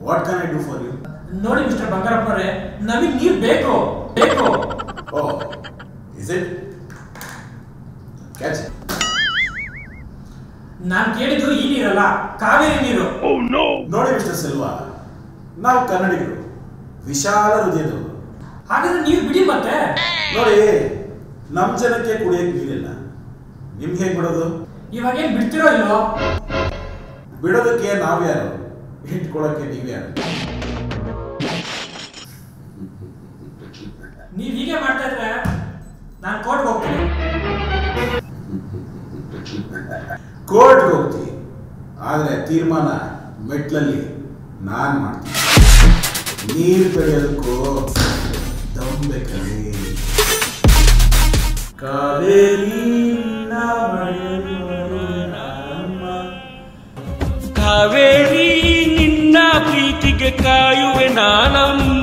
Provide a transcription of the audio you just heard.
What can I do for you ನೋಡಿ mister ಬಂಗಾರಪ್ಪನವ್ರೆ ನಮಗೆ ನೀರು ಬೇಕು ಬೇಕು ಓ ಇಸ್ ಇಟ್ ಕ್ಯಾಚ್ ನಾನು ಕೇಳಿದ್ದು ಈ ನೀರಲ್ಲ ಕಾವೇರಿ ನೀರು ನೋಡಿ ಮಿಸ್ಟರ್ ಸೆಲ್ವಾ ನಾವು ಕನ್ನಡಿಗರು ವಿಶಾಲ ಹೃದಯದವರು ಹಾಗಾದ್ರೆ ನೀವು ಬಿಡಿ ಮತ್ತೆ ನೋಡಿ ನಮ್ಮ ಜನಕ್ಕೆ ಕುಡಿಯಕ್ಕೆ ನೀರಿಲ್ಲ ನಿಮ್ಗೆ ಹೇಗೆ ಬಿಡೋದು ಇವಾಗ ಏನ್ ಬಿಡ್ತಿರೋ ಇಲ್ವೋ ಬಿಡೋದಕ್ಕೆ ನಾವ್ಯಾರು ಇಟ್ಕೊಳ್ಳೋಕೆ ನೀವ್ಯಾರು ನೀವ್ ಹೀಗೆ ಮಾಡ್ತಾ ಇದ್ರೆ ನಾನು ಕೋರ್ಟ್ಗೆ ಹೋಗ್ತೀನಿ ಕೋರ್ಟ್ಗೆ ಹೋಗ್ತೀವಿ ಆದರೆ ತೀರ್ಮಾನ ಮೆಟ್ಲಲ್ಲಿ ನಾನು ಮಾಡ್ತೀನಿ ನೀರು ಕಡಿಯೋದಕ್ಕೂ ದಮ್ ಬೇಕಲ್ಲಿ ಕಾವೇರಿ ನಿನ್ನ ಮಡಿಲಲ್ಲಿ ನಾನಮ್ಮ. ಕಾವೇರಿ ನಿನ್ನ ಪ್ರೀತಿಗೆ ಕಾಯುವೆ ನಾನಮ್ಮ